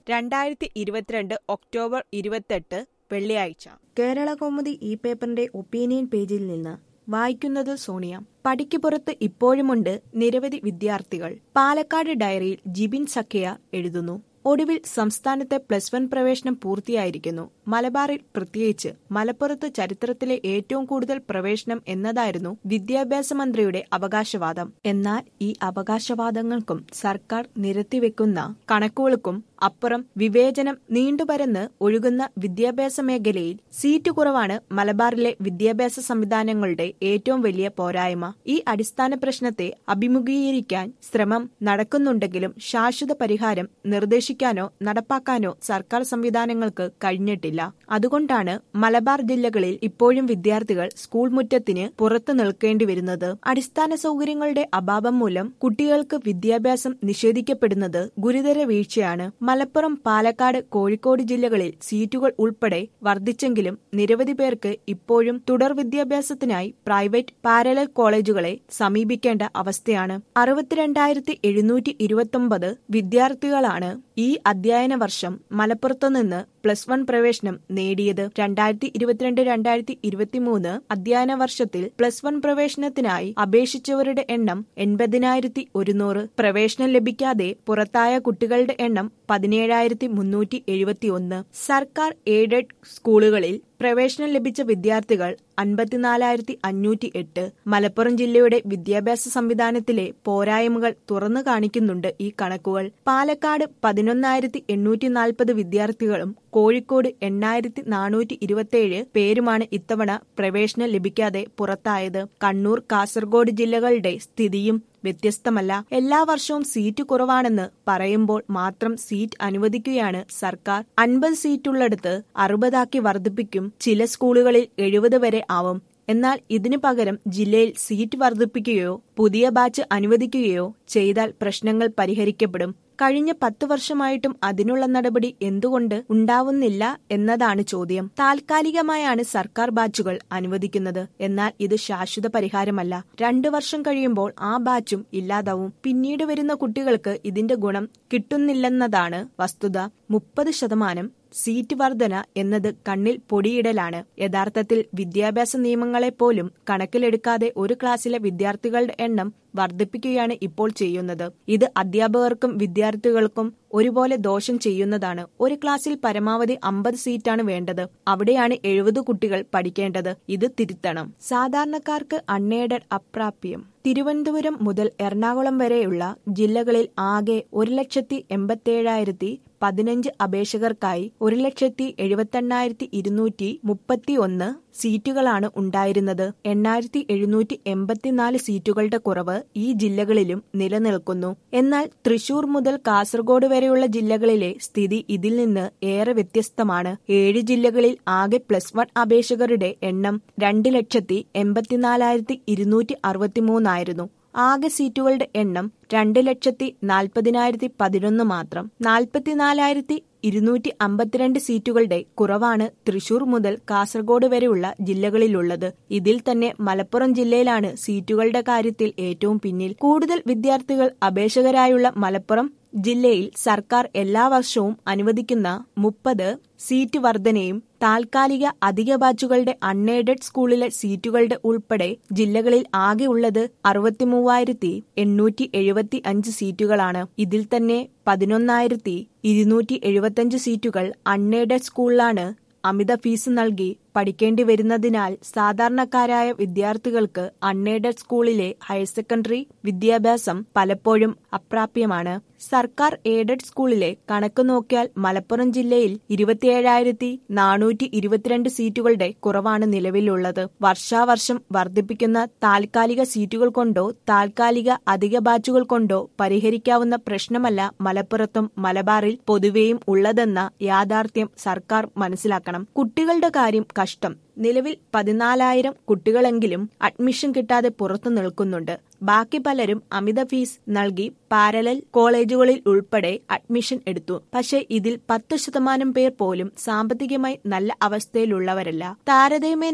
രണ്ടായിരത്തി ഇരുപത്തിരണ്ട് ഒക്ടോബർ ഇരുപത്തെട്ട് വെള്ളിയാഴ്ച കേരള കൗമുദി ഈ പേപ്പറിന്റെ ഒപ്പീനിയൻ പേജിൽ നിന്ന് വായിക്കുന്നത് സോണിയ പടിക്ക് പുറത്ത് ഇപ്പോഴുമുണ്ട് നിരവധി വിദ്യാർത്ഥികൾ പാലക്കാട് ഡയറിയിൽ ജിബിൻ സഖിയ എഴുതുന്നു ഒടുവിൽ സംസ്ഥാനത്തെ പ്ലസ് വൺ പ്രവേശനം പൂർത്തിയായിരിക്കുന്നു മലബാറിൽ പ്രത്യേകിച്ച് മലപ്പുറത്ത് ചരിത്രത്തിലെ ഏറ്റവും കൂടുതൽ പ്രവേശനം എന്നതായിരുന്നു വിദ്യാഭ്യാസ മന്ത്രിയുടെ അവകാശവാദം എന്നാൽ ഈ അവകാശവാദങ്ങൾക്കും സർക്കാർ നിരത്തിവെക്കുന്ന കണക്കുകൾക്കും അപ്പുറം വിവേചനം നീണ്ടുപരന്ന് ഒഴുകുന്ന വിദ്യാഭ്യാസ മേഖലയിൽ സീറ്റ് കുറവാണ് മലബാറിലെ വിദ്യാഭ്യാസ സംവിധാനങ്ങളുടെ ഏറ്റവും വലിയ പോരായ്മ ഈ അടിസ്ഥാന പ്രശ്നത്തെ അഭിമുഖീകരിക്കാൻ ശ്രമം നടക്കുന്നുണ്ടെങ്കിലും ശാശ്വത പരിഹാരം നിർദ്ദേശിക്കാനോ നടപ്പാക്കാനോ സർക്കാർ സംവിധാനങ്ങൾക്ക് കഴിഞ്ഞിട്ടില്ല അതുകൊണ്ടാണ് മലബാർ ജില്ലകളിൽ ഇപ്പോഴും വിദ്യാർത്ഥികൾ സ്കൂൾ മുറ്റത്തിന് പുറത്തു നിൽക്കേണ്ടി വരുന്നത് അടിസ്ഥാന സൗകര്യങ്ങളുടെ അഭാവം മൂലം കുട്ടികൾക്ക് വിദ്യാഭ്യാസം നിഷേധിക്കപ്പെടുന്നത് ഗുരുതര വീഴ്ചയാണ് മലപ്പുറം പാലക്കാട് കോഴിക്കോട് ജില്ലകളിൽ സീറ്റുകൾ ഉൾപ്പെടെ വർദ്ധിച്ചെങ്കിലും നിരവധി പേർക്ക് ഇപ്പോഴും തുടർ വിദ്യാഭ്യാസത്തിനായി പ്രൈവറ്റ് പാരലൽ കോളേജുകളെ സമീപിക്കേണ്ട അവസ്ഥയാണ് അറുപത്തിരണ്ടായിരത്തി എഴുന്നൂറ്റി ഇരുപത്തൊമ്പത് വിദ്യാർത്ഥികളാണ് ഈ അധ്യയന വർഷം മലപ്പുറത്തുനിന്ന് പ്ലസ് വൺ പ്രവേശനം നേടിയത് രണ്ടായിരത്തി ഇരുപത്തിരണ്ട് രണ്ടായിരത്തി ഇരുപത്തിമൂന്ന് അധ്യയന വർഷത്തിൽ പ്ലസ് വൺ പ്രവേശനത്തിനായി അപേക്ഷിച്ചവരുടെ എണ്ണം എൺപതിനായിരത്തി ഒരുന്നൂറ് പ്രവേശനം ലഭിക്കാതെ പുറത്തായ കുട്ടികളുടെ എണ്ണം പതിനേഴായിരത്തി മുന്നൂറ്റി എഴുപത്തി ഒന്ന് സർക്കാർ എയ്ഡഡ് സ്കൂളുകളിൽ പ്രവേശനം ലഭിച്ച വിദ്യാർത്ഥികൾ അൻപത്തിനാലായിരത്തി അഞ്ഞൂറ്റി എട്ട് മലപ്പുറം ജില്ലയുടെ വിദ്യാഭ്യാസ സംവിധാനത്തിലെ പോരായ്മകൾ തുറന്നു കാണിക്കുന്നുണ്ട് ഈ കണക്കുകൾ പാലക്കാട് പതിനൊന്നായിരത്തി എണ്ണൂറ്റി നാൽപ്പത് വിദ്യാർത്ഥികളും കോഴിക്കോട് എണ്ണായിരത്തി നാനൂറ്റി ഇരുപത്തിയേഴ് പേരുമാണ് ഇത്തവണ പ്രവേശനം ലഭിക്കാതെ പുറത്തായത് കണ്ണൂർ കാസർഗോഡ് ജില്ലകളുടെ സ്ഥിതിയും വ്യത്യസ്തമല്ല എല്ലാ വർഷവും സീറ്റ് കുറവാണെന്ന് പറയുമ്പോൾ മാത്രം സീറ്റ് അനുവദിക്കുകയാണ് സർക്കാർ അൻപത് സീറ്റുള്ളിടത്ത് അറുപതാക്കി വർദ്ധിപ്പിക്കും ചില സ്കൂളുകളിൽ എഴുപത് വരെ ആവും എന്നാൽ ഇതിനു പകരം ജില്ലയിൽ സീറ്റ് വർദ്ധിപ്പിക്കുകയോ പുതിയ ബാച്ച് അനുവദിക്കുകയോ ചെയ്താൽ പ്രശ്നങ്ങൾ പരിഹരിക്കപ്പെടും കഴിഞ്ഞ പത്ത് വർഷമായിട്ടും അതിനുള്ള നടപടി എന്തുകൊണ്ട് ഉണ്ടാവുന്നില്ല എന്നതാണ് ചോദ്യം താൽക്കാലികമായാണ് സർക്കാർ ബാച്ചുകൾ അനുവദിക്കുന്നത് എന്നാൽ ഇത് ശാശ്വത പരിഹാരമല്ല രണ്ടു വർഷം കഴിയുമ്പോൾ ആ ബാച്ചും ഇല്ലാതാവും പിന്നീട് വരുന്ന കുട്ടികൾക്ക് ഇതിന്റെ ഗുണം കിട്ടുന്നില്ലെന്നതാണ് വസ്തുത മുപ്പത് ശതമാനം സീറ്റ് വർധന എന്നത് കണ്ണിൽ പൊടിയിടലാണ് യഥാർത്ഥത്തിൽ വിദ്യാഭ്യാസ നിയമങ്ങളെപ്പോലും കണക്കിലെടുക്കാതെ ഒരു ക്ലാസ്സിലെ വിദ്യാർത്ഥികളുടെ എണ്ണം വർദ്ധിപ്പിക്കുകയാണ് ഇപ്പോൾ ചെയ്യുന്നത് ഇത് അധ്യാപകർക്കും വിദ്യാർത്ഥികൾക്കും ഒരുപോലെ ദോഷം ചെയ്യുന്നതാണ് ഒരു ക്ലാസ്സിൽ പരമാവധി അമ്പത് സീറ്റാണ് വേണ്ടത് അവിടെയാണ് എഴുപത് കുട്ടികൾ പഠിക്കേണ്ടത് ഇത് തിരുത്തണം സാധാരണക്കാർക്ക് അൺഎയ്ഡഡ് അപ്രാപ്യം തിരുവനന്തപുരം മുതൽ എറണാകുളം വരെയുള്ള ജില്ലകളിൽ ആകെ ഒരു ലക്ഷത്തി എൺപത്തിയേഴായിരത്തി പതിനഞ്ച് അപേക്ഷകർക്കായി ഒരു ലക്ഷത്തി എഴുപത്തെണ്ണായിരത്തി ഇരുന്നൂറ്റി മുപ്പത്തി ഒന്ന് സീറ്റുകളാണ് ഉണ്ടായിരുന്നത് എണ്ണായിരത്തി എഴുന്നൂറ്റി എൺപത്തിനാല് സീറ്റുകളുടെ കുറവ് ഈ ജില്ലകളിലും നിലനിൽക്കുന്നു എന്നാൽ തൃശൂർ മുതൽ കാസർഗോഡ് വരെയുള്ള ജില്ലകളിലെ സ്ഥിതി ഇതിൽ നിന്ന് ഏറെ വ്യത്യസ്തമാണ് ഏഴ് ജില്ലകളിൽ ആകെ പ്ലസ് വൺ അപേക്ഷകരുടെ എണ്ണം രണ്ട് ലക്ഷത്തി എൺപത്തിനാലായിരത്തി ഇരുന്നൂറ്റി അറുപത്തിമൂന്നായിരുന്നു ആകെ സീറ്റുകളുടെ എണ്ണം രണ്ട് ലക്ഷത്തി നാൽപ്പതിനായിരത്തി പതിനൊന്ന് മാത്രം നാൽപ്പത്തിനാലായിരത്തി ഇരുന്നൂറ്റി അമ്പത്തിരണ്ട് സീറ്റുകളുടെ കുറവാണ് തൃശൂർ മുതൽ കാസർഗോഡ് വരെയുള്ള ജില്ലകളിലുള്ളത് ഇതിൽ തന്നെ മലപ്പുറം ജില്ലയിലാണ് സീറ്റുകളുടെ കാര്യത്തിൽ ഏറ്റവും പിന്നിൽ കൂടുതൽ വിദ്യാർത്ഥികൾ അപേക്ഷകരായുള്ള മലപ്പുറം ജില്ലയിൽ സർക്കാർ എല്ലാ വർഷവും അനുവദിക്കുന്ന മുപ്പത് സീറ്റ് വർധനയും താൽക്കാലിക അധിക ബാച്ചുകളുടെ അൺഎയ്ഡഡ് സ്കൂളിലെ സീറ്റുകളുടെ ഉൾപ്പെടെ ജില്ലകളിൽ ആകെ ഉള്ളത് അറുപത്തിമൂവായിരത്തി എണ്ണൂറ്റി എഴുപത്തി അഞ്ച് സീറ്റുകളാണ് ഇതിൽ തന്നെ പതിനൊന്നായിരത്തി ഇരുന്നൂറ്റി എഴുപത്തിയഞ്ച് സീറ്റുകൾ അൺഎയ്ഡഡ് സ്കൂളിലാണ് അമിത ഫീസ് നൽകി പഠിക്കേണ്ടി വരുന്നതിനാൽ സാധാരണക്കാരായ വിദ്യാർത്ഥികൾക്ക് അൺഎയ്ഡഡ് സ്കൂളിലെ ഹയർ സെക്കൻഡറി വിദ്യാഭ്യാസം പലപ്പോഴും അപ്രാപ്യമാണ് സർക്കാർ എയ്ഡഡ് സ്കൂളിലെ കണക്ക് നോക്കിയാൽ മലപ്പുറം ജില്ലയിൽ ഇരുപത്തിയേഴായിരത്തി നാനൂറ്റി ഇരുപത്തിരണ്ട് സീറ്റുകളുടെ കുറവാണ് നിലവിലുള്ളത് വർഷാവർഷം വർദ്ധിപ്പിക്കുന്ന താൽക്കാലിക സീറ്റുകൾ കൊണ്ടോ താൽക്കാലിക അധിക ബാച്ചുകൾ കൊണ്ടോ പരിഹരിക്കാവുന്ന പ്രശ്നമല്ല മലപ്പുറത്തും മലബാറിൽ പൊതുവെയും ഉള്ളതെന്ന യാഥാർത്ഥ്യം സർക്കാർ മനസ്സിലാക്കണം കുട്ടികളുടെ കാര്യം കഷ്ടം നിലവിൽ പതിനാലായിരം കുട്ടികളെങ്കിലും അഡ്മിഷൻ കിട്ടാതെ പുറത്തു നിൽക്കുന്നുണ്ട് ബാക്കി പലരും അമിത ഫീസ് നൽകി പാരലൽ കോളേജുകളിൽ ഉൾപ്പെടെ അഡ്മിഷൻ എടുത്തു പക്ഷേ ഇതിൽ പത്ത് ശതമാനം പേർ പോലും സാമ്പത്തികമായി നല്ല അവസ്ഥയിലുള്ളവരല്ല താരതമ്യേന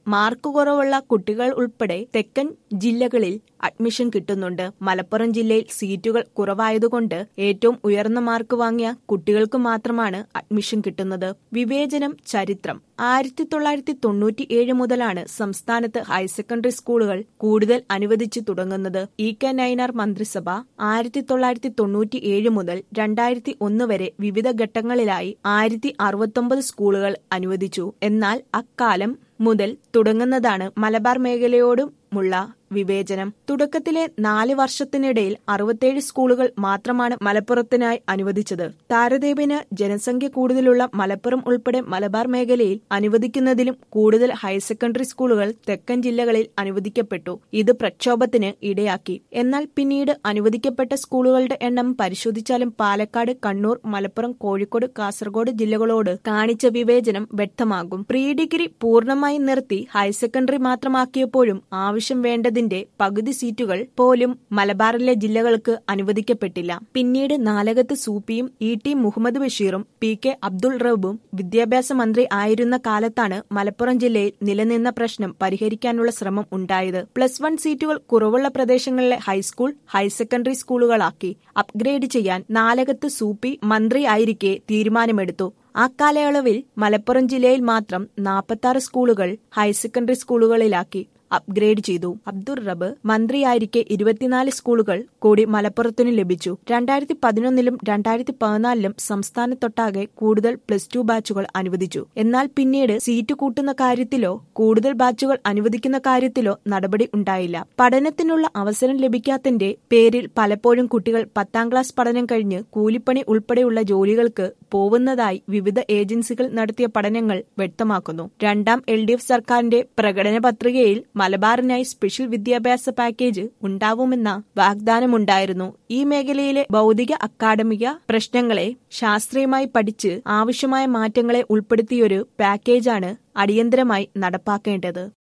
മാർക്ക് കുറവുള്ള കുട്ടികൾ ഉൾപ്പെടെ തെക്കൻ ജില്ലകളിൽ അഡ്മിഷൻ കിട്ടുന്നുണ്ട് മലപ്പുറം ജില്ലയിൽ സീറ്റുകൾ കുറവായതുകൊണ്ട് ഏറ്റവും ഉയർന്ന മാർക്ക് വാങ്ങിയ കുട്ടികൾക്ക് മാത്രമാണ് അഡ്മിഷൻ കിട്ടുന്നത് വിവേചനം ചരിത്രം ആയിരത്തി തൊള്ളായിരത്തി തൊണ്ണൂറ്റി ഏഴ് മുതലാണ് സംസ്ഥാനത്ത് ഹയർ സെക്കൻഡറി സ്കൂളുകൾ കൂടുതൽ അനുവദിച്ചു തുടങ്ങുന്നത് ഇ കെ നൈനാർ മന്ത്രിസഭ ആയിരത്തി തൊള്ളായിരത്തി തൊണ്ണൂറ്റി ഏഴ് മുതൽ രണ്ടായിരത്തി ഒന്ന് വരെ വിവിധ ഘട്ടങ്ങളിലായി ആയിരത്തി അറുപത്തൊമ്പത് സ്കൂളുകൾ അനുവദിച്ചു എന്നാൽ അക്കാലം മുതൽ തുടങ്ങുന്നതാണ് മലബാർ മേഖലയോടുമുള്ള വിവേചനം തുടക്കത്തിലെ നാല് വർഷത്തിനിടയിൽ അറുപത്തേഴ് സ്കൂളുകൾ മാത്രമാണ് മലപ്പുറത്തിനായി അനുവദിച്ചത് താരതമ്യേന ജനസംഖ്യ കൂടുതലുള്ള മലപ്പുറം ഉൾപ്പെടെ മലബാർ മേഖലയിൽ അനുവദിക്കുന്നതിലും കൂടുതൽ ഹയർ സെക്കൻഡറി സ്കൂളുകൾ തെക്കൻ ജില്ലകളിൽ അനുവദിക്കപ്പെട്ടു ഇത് പ്രക്ഷോഭത്തിന് ഇടയാക്കി എന്നാൽ പിന്നീട് അനുവദിക്കപ്പെട്ട സ്കൂളുകളുടെ എണ്ണം പരിശോധിച്ചാലും പാലക്കാട് കണ്ണൂർ മലപ്പുറം കോഴിക്കോട് കാസർഗോഡ് ജില്ലകളോട് കാണിച്ച വിവേചനം വ്യക്തമാകും പ്രീ ഡിഗ്രി പൂർണ്ണമായി നിർത്തി ഹയർ സെക്കൻഡറി മാത്രമാക്കിയപ്പോഴും ആവശ്യം വേണ്ടതിന്റെ പകുതി സീറ്റുകൾ പോലും മലബാറിലെ ജില്ലകൾക്ക് അനുവദിക്കപ്പെട്ടില്ല പിന്നീട് നാലകത്ത് സൂപ്പിയും ഇ ടി മുഹമ്മദ് ബഷീറും പി കെ അബ്ദുൾ റബ്ബും വിദ്യാഭ്യാസ മന്ത്രി ആയിരുന്ന കാലത്താണ് മലപ്പുറം ജില്ലയിൽ നിലനിന്ന പ്രശ്നം പരിഹരിക്കാനുള്ള ശ്രമം ഉണ്ടായത് പ്ലസ് വൺ സീറ്റുകൾ കുറവുള്ള പ്രദേശങ്ങളിലെ ഹൈസ്കൂൾ ഹയർ സെക്കൻഡറി സ്കൂളുകളാക്കി അപ്ഗ്രേഡ് ചെയ്യാൻ നാലകത്ത് സൂപ്പി മന്ത്രിയായിരിക്കെ തീരുമാനമെടുത്തു ആ കാലയളവിൽ മലപ്പുറം ജില്ലയിൽ മാത്രം നാൽപ്പത്തി സ്കൂളുകൾ ഹയർ സെക്കൻഡറി സ്കൂളുകളിലാക്കി അപ്ഗ്രേഡ് ചെയ്തു അബ്ദുർ റബ് മന്ത്രിയായിരിക്കെ ഇരുപത്തിനാല് സ്കൂളുകൾ കൂടി മലപ്പുറത്തിനു ലഭിച്ചു രണ്ടായിരത്തി പതിനൊന്നിലും രണ്ടായിരത്തി പതിനാലിലും സംസ്ഥാനത്തൊട്ടാകെ കൂടുതൽ പ്ലസ് ടു ബാച്ചുകൾ അനുവദിച്ചു എന്നാൽ പിന്നീട് സീറ്റ് കൂട്ടുന്ന കാര്യത്തിലോ കൂടുതൽ ബാച്ചുകൾ അനുവദിക്കുന്ന കാര്യത്തിലോ നടപടി ഉണ്ടായില്ല പഠനത്തിനുള്ള അവസരം ലഭിക്കാത്തതിന്റെ പേരിൽ പലപ്പോഴും കുട്ടികൾ പത്താം ക്ലാസ് പഠനം കഴിഞ്ഞ് കൂലിപ്പണി ഉൾപ്പെടെയുള്ള ജോലികൾക്ക് പോകുന്നതായി വിവിധ ഏജൻസികൾ നടത്തിയ പഠനങ്ങൾ വ്യക്തമാക്കുന്നു രണ്ടാം എൽ ഡി എഫ് സർക്കാരിന്റെ പ്രകടന പത്രികയിൽ മലബാറിനായി സ്പെഷ്യൽ വിദ്യാഭ്യാസ പാക്കേജ് ഉണ്ടാവുമെന്ന വാഗ്ദാനമുണ്ടായിരുന്നു ഈ മേഖലയിലെ ഭൗതിക അക്കാഡമിക പ്രശ്നങ്ങളെ ശാസ്ത്രീയമായി പഠിച്ച് ആവശ്യമായ മാറ്റങ്ങളെ ഉൾപ്പെടുത്തിയൊരു പാക്കേജാണ് അടിയന്തരമായി നടപ്പാക്കേണ്ടത്